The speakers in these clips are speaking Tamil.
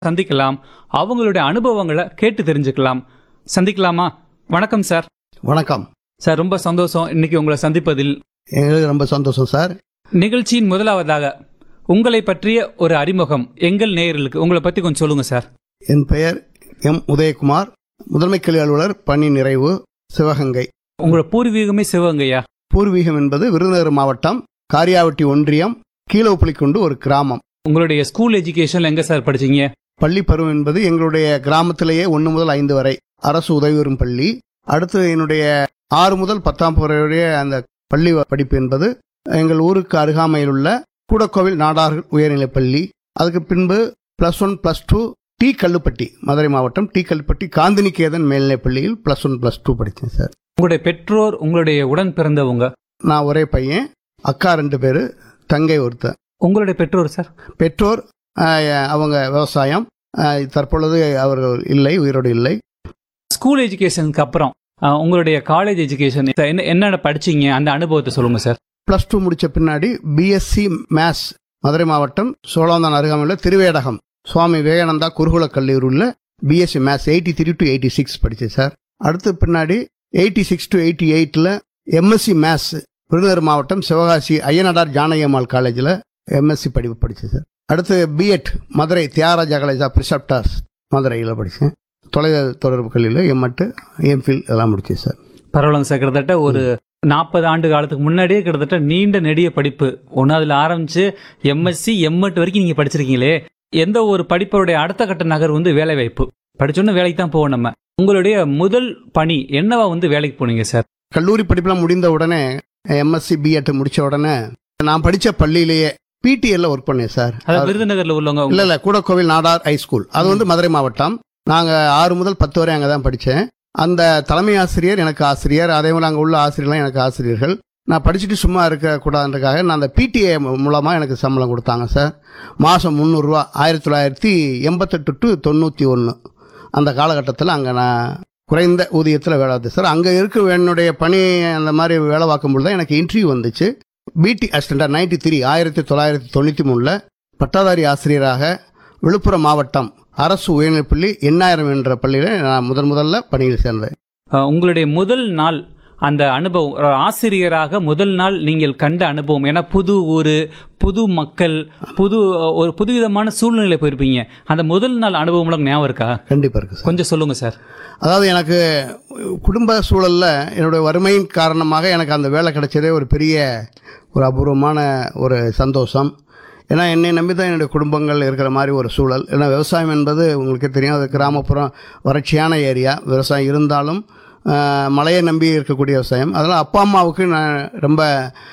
சந்திக்கலாம் அவங்களுடைய அனுபவங்களை கேட்டு தெரிஞ்சுக்கலாம் சந்திக்கலாமா வணக்கம் சார் வணக்கம் சார் ரொம்ப சந்தோஷம் இன்னைக்கு உங்களை சந்திப்பதில் எங்களுக்கு ரொம்ப சந்தோஷம் சார் நிகழ்ச்சியின் முதலாவதாக உங்களை பற்றிய ஒரு அறிமுகம் எங்கள் நேயர்களுக்கு உங்களை பத்தி கொஞ்சம் சொல்லுங்க சார் என் பெயர் எம் உதயகுமார் முதன்மை கல்வி அலுவலர் பணி நிறைவு சிவகங்கை உங்களோட பூர்வீகமே சிவகங்கையா பூர்வீகம் என்பது விருதுநகர் மாவட்டம் காரியாவட்டி ஒன்றியம் கீழப்புலிக்குண்டு ஒரு கிராமம் உங்களுடைய ஸ்கூல் எஜுகேஷன்ல எங்க சார் படிச்சீங்க பள்ளி பருவம் என்பது எங்களுடைய கிராமத்திலேயே ஒன்று முதல் ஐந்து வரை அரசு உதவி பெறும் பள்ளி அடுத்து என்னுடைய ஆறு முதல் பத்தாம் வரையுடைய அந்த பள்ளி படிப்பு என்பது எங்கள் ஊருக்கு அருகாமையில் உள்ள கூடக்கோவில் நாடார் உயர்நிலைப் பள்ளி அதுக்கு பின்பு plus one plus two T Kallupatti Madurai மாவட்டம் டி கல்லுப்பட்டி காந்தினிகேதன் மேல்நிலைப் பள்ளியில் ப்ளஸ் ஒன் ப்ளஸ் டூ படித்தேன் சார் உங்களுடைய பெற்றோர் உங்களுடைய உடன் பிறந்தவங்க நான் ஒரே பையன் அக்கா ரெண்டு பேர் தங்கை ஒருத்தன் உங்களுடைய பெற்றோர் சார் பெற்றோர் ஆஹ், அவங்க விவசாயம் ஆஹ், தற்பொழுது அவர்கள் இல்லை உயிரோடு இல்லை ஸ்கூல் எஜுகேஷனுக்கு அப்புறம் அஹ், உங்களுடைய காலேஜ் எஜுகேஷன் என்ன என்னென்ன படிச்சீங்க அந்த அனுபவத்தை சொல்லுங்க சார் ப்ளஸ் டூ முடிச்ச பின்னாடி பிஎஸ்சி மேத்ஸ் மதுரை மாவட்டம் சோழவந்தான் அருகாமையில் திருவேடகம் சுவாமி விவேகானந்தா குருகுல கல்லூரியில் BSc maths eighty three to eighty six படித்தேன் சார் அடுத்து பின்னாடி எயிட்டி சிக்ஸ் டு எயிட்டி எயிட்டில் எம்எஸ்சி மேத்ஸ் விருதுநகர் மாவட்டம் சிவகாசி ஐயனடார் ஜானகியம்மாள் காலேஜில் எம்எஸ்சி படிப்பு படித்தேன் சார் அடுத்து BEd Madurai Thiagaraja college of preceptors மதுரையில் படித்தேன் தொலை தொடர்பு கல்வியில் எம்எட்டு எம்ஃபில் எல்லாம் முடித்தேன் சார் பரவாயில்ல சார் கிட்டத்தட்ட ஒரு நாற்பது ஆண்டு காலத்துக்கு முன்னாடியே கிட்டத்தட்ட நீண்ட நெடிய படிப்பு ஒன்னாவதுல ஆரம்பிச்சு எம்எஸ்சி எம்எட் வரைக்கும் நீங்க படிச்சிருக்கீங்களே எந்த ஒரு படிப்பருடைய அடுத்த கட்ட நகர் வந்து வேலை வாய்ப்பு படிச்சோன்னு வேலைக்கு தான் போவோம் நம்ம உங்களுடைய முதல் பணி என்னவா வந்து வேலைக்கு போனீங்க சார் கல்லூரி படிப்புலாம் முடிந்த உடனே எம்எஸ்சி பிஎட் முடிச்ச உடனே நான் படித்த பள்ளியிலேயே பிடிஎல்ல ஒர்க் பண்ணேன் சார் அதாவது விருதுநகர்ல உள்ளவங்க இல்ல இல்ல கூடக்கோவில் நாடார் ஹை ஸ்கூல் அது வந்து மதுரை மாவட்டம் நாங்க ஆறு முதல் பத்து வரை அங்கே தான் படித்தேன் அந்த தலைமை ஆசிரியர் எனக்கு ஆசிரியர் அதே போல அங்கே உள்ள ஆசிரியர்லாம் எனக்கு ஆசிரியர்கள் நான் படிச்சுட்டு சும்மா இருக்கக்கூடாதுன்றக்காக நான் அந்த பிடிஏ மூலமாக எனக்கு சம்பளம் கொடுத்தாங்க சார் மாதம் முந்நூறுரூவா ஆயிரத்தி தொள்ளாயிரத்தி எண்பத்தெட்டு டு தொண்ணூற்றி ஒன்று அந்த காலகட்டத்தில் அங்கே நான் குறைந்த ஊதியத்தில் வேலை பார்த்தேன் சார் அங்கே இருக்க என்னுடைய பணி அந்த மாதிரி வேலை பார்க்கும்போது தான் எனக்கு இன்டர்வியூ வந்துச்சு பிடி அசிஸ்டண்டாக நைன்டி த்ரீ ஆயிரத்தி தொள்ளாயிரத்தி தொண்ணூற்றி மூணில் பட்டாதாரி ஆசிரியராக விழுப்புரம் மாவட்டம் அரசு உயர்நிலைப்பள்ளி எண்ணாயிரம் என்ற பள்ளியில் நான் முதன் முதல்ல பணியில் சேர்ந்தேன் அஹ், உங்களுடைய முதல் நாள் அந்த அனுபவம் ஒரு ஆசிரியராக முதல் நாள் நீங்கள் கண்ட அனுபவம் ஏன்னா புது ஊர் புது மக்கள் புது ஒரு புதுவிதமான சூழ்நிலை போயிருப்பீங்க அந்த முதல் நாள் அனுபவம் உங்களுக்கு ஞாபகம் இருக்கா கண்டிப்பாக இருக்குது சார் கொஞ்சம் சொல்லுங்க சார் அதாவது எனக்கு குடும்ப சூழலில் என்னுடைய வறுமையின் காரணமாக எனக்கு அந்த வேலை கிடைச்சதே ஒரு பெரிய ஒரு அபூர்வமான ஒரு சந்தோஷம் ஏன்னா என்னை நம்பி தான் என்னுடைய குடும்பங்கள் இருக்கிற மாதிரி ஒரு சூழல் ஏன்னா விவசாயம் என்பது உங்களுக்கே தெரியும் அது கிராமப்புறம் வறட்சியான ஏரியா விவசாயம் இருந்தாலும் ஆஹ், மழையை நம்பி இருக்கக்கூடிய விவசாயம் அதனால் அப்பா அம்மாவுக்கு நான் ரொம்ப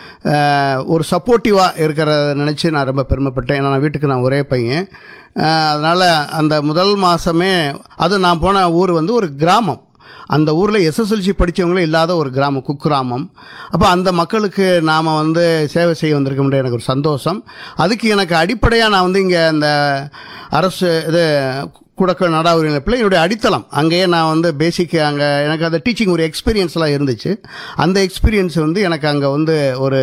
ஆஹ், ஒரு சப்போர்ட்டிவாக இருக்கிறத நினச்சி நான் ரொம்ப பெருமைப்பட்டேன் ஏன்னா நான் வீட்டுக்கு நான் ஒரே பையன் அதனால் அந்த முதல் மாதமே அது நான் போன ஊர் வந்து ஒரு கிராமம் அந்த ஊரில் எஸ்எஸ்எல்சி படித்தவங்களே இல்லாத ஒரு கிராமம் குக்கிராமம் அப்போ அந்த மக்களுக்கு நாம் வந்து சேவை செய்ய வந்திருக்க முடியாது எனக்கு ஒரு சந்தோஷம் அதுக்கு எனக்கு அடிப்படையாக நான் வந்து இங்கே அந்த அரசு இது குடக்க நடாவுரிமை பிள்ளை என்னுடைய அடித்தளம் அங்கேயே நான் வந்து பேசிக் அங்கே எனக்கு அந்த டீச்சிங் ஒரு எக்ஸ்பீரியன்ஸ்லாம் இருந்துச்சு அந்த எக்ஸ்பீரியன்ஸ் வந்து எனக்கு அங்கே வந்து ஒரு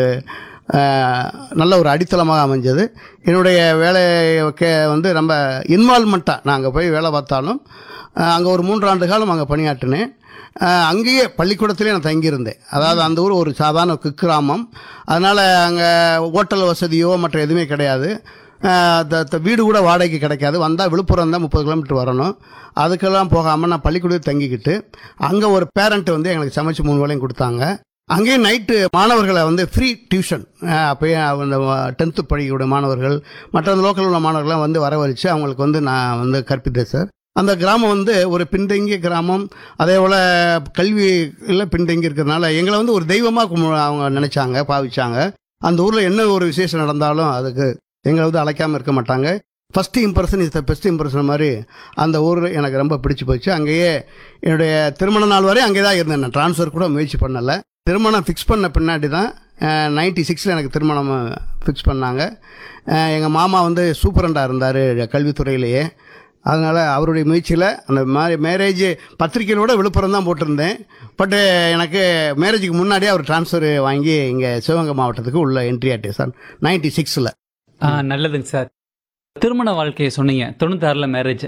அஹ், நல்ல ஒரு அடித்தளமாக அமைஞ்சது என்னுடைய வேலைக்கு வந்து ரொம்ப இன்வால்மெண்ட்டாக நான் அங்கே போய் வேலை பார்த்தாலும் அங்கே ஒரு மூன்று ஆண்டு காலம் அங்கே பணியாற்றினேன் அஹ், அங்கேயே பள்ளிக்கூடத்திலே நான் தங்கியிருந்தேன் அதாவது அந்த ஊர் ஒரு சாதாரண குக்கிராமம் அதனால் அங்கே ஹோட்டல் வசதியோ மற்ற எதுவுமே கிடையாது அஹ், த- த- வீடு கூட வாடகைக்கு கிடைக்காது வந்தால் விழுப்புரம் தான் முப்பது கிலோமீட்டர் வரணும் அதுக்கெல்லாம் போகாமல் நான் பள்ளிக்கூடத்தில் தங்கிக்கிட்டு அங்கே ஒரு பேரண்ட் வந்து எங்களுக்கு சமைச்சு மூணு வேளையும் கொடுத்தாங்க அங்கேயே நைட்டு மாணவர்களை வந்து ஃப்ரீ டியூஷன் அப்போயே அந்த டென்த்து படிக்கக்கூடிய மாணவர்கள் மற்ற அந்த லோக்கல் உள்ள மாணவர்கள்லாம் வந்து வரவழைச்சு அவங்களுக்கு வந்து நான் வந்து கற்பித்தேன் சார் அந்த கிராமம் வந்து ஒரு பின்தங்கிய கிராமம் அதே போல் கல்வியில் பின்தங்கி இருக்கிறதுனால எங்களை வந்து ஒரு தெய்வமாக அவங்க நினச்சாங்க பாவிச்சாங்க அந்த ஊரில் என்ன ஒரு விசேஷம் நடந்தாலும் அதுக்கு எங்களை வந்து அழைக்காமல் இருக்க மாட்டாங்க first impression is the best impression மாதிரி அந்த ஊர் எனக்கு ரொம்ப பிடிச்சி போச்சு அங்கேயே என்னுடைய திருமண நாள் வரை அங்கே தான் இருந்தேன் நான் ட்ரான்ஸ்ஃபர் கூட முயற்சி பண்ணலை திருமணம் ஃபிக்ஸ் பண்ண பின்னாடி தான் நைன்டி சிக்ஸில் எனக்கு திருமணம் ஃபிக்ஸ் பண்ணாங்க எங்கள் மாமா வந்து சூப்பரண்டாக இருந்தார் கல்வித்துறையிலேயே அதனால் அவருடைய முயற்சியில் அந்த மாதிரி மேரேஜ் பத்திரிக்கையிலோட விழுப்புரம் தான் போட்டிருந்தேன் பட்டு எனக்கு மேரேஜுக்கு முன்னாடியே அவர் ட்ரான்ஸ்ஃபர் வாங்கி இங்கே சிவகங்கை மாவட்டத்துக்கு உள்ள என்ட்ரி ஆகிட்டேன் சார் நைன்டி சிக்ஸில் ஆ நல்லதுங்க சார் திருமண வாழ்க்கையை சொன்னீங்க தொண்ணூத்தாறுல மேரேஜ்